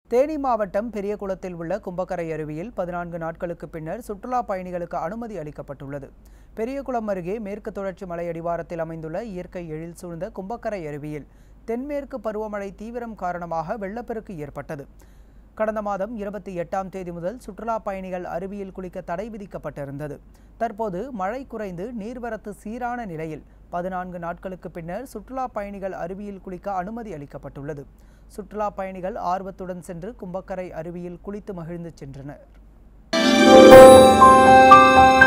தேனி மாவட்டம் பெரியகுளத்தில் உள்ள கும்பக்கரை அருவியில் பதினான்கு நாட்களுக்கு பின்னர் சுற்றுலா பயணிகளுக்கு அனுமதி அளிக்கப்பட்டுள்ளது பெரியகுளம் அருகே மேற்கு தொடர்ச்சி மலை அடிவாரத்தில் அமைந்துள்ள இயற்கை எழில் சூழ்ந்த கும்பக்கரை அருவியில் தென்மேற்கு பருவமழை தீவிரம் காரணமாக வெள்ளப்பெருக்கு ஏற்பட்டது கடந்த மாதம் இருபத்தி எட்டாம் தேதி முதல் சுற்றுலா பயணிகள் அருவியில் குளிக்க தடை விதிக்கப்பட்டிருந்தது தற்போது மழை குறைந்து நீர்வரத்து சீரான நிலையில் பதினான்கு நாட்களுக்கு பின்னர் சுற்றுலா பயணிகள் அருவியில் குளிக்க அனுமதி அளிக்கப்பட்டுள்ளது சுற்றுலா பயணிகள் ஆர்வத்துடன் சென்று கும்பக்கரை அருவியில் குளித்து மகிழ்ந்து சென்றனர்